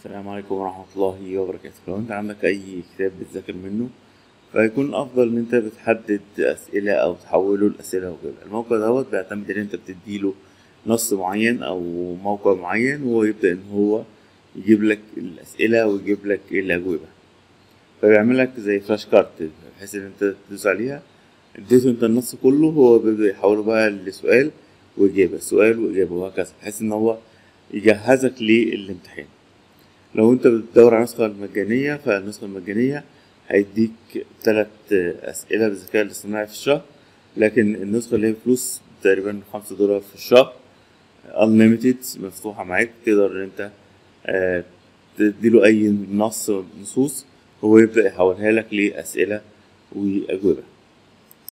السلام عليكم ورحمة الله وبركاته لو انت عندك اي كتاب بتذاكر منه فيكون افضل ان انت بتحدد اسئلة او تحوله لاسئلة وكده الموقع دوت بيعتمد ان انت بتديله نص معين او موقع معين وهو يبدأ ان هو يجيب لك الاسئلة ويجيب لك الاجوبة فبيعمل لك زي فلاش كارت بحيث ان انت تدوس عليها اديته انت النص كله هو بيبدأ يحوله بقى لسؤال واجابة سؤال واجابة وهكذا بحيث ان هو يجهزك للامتحان لو انت بتدور على النسخة المجانية فالنسخة المجانية هيديك تلات أسئلة بالذكاء الاصطناعي في الشهر لكن النسخة اللي هي بفلوس تقريبا خمسة دولار في الشهر unlimited مفتوحة معاك تقدر ان انت آه، تديله أي نص نصوص هو يبدأ يحولها لك لأسئلة وأجوبة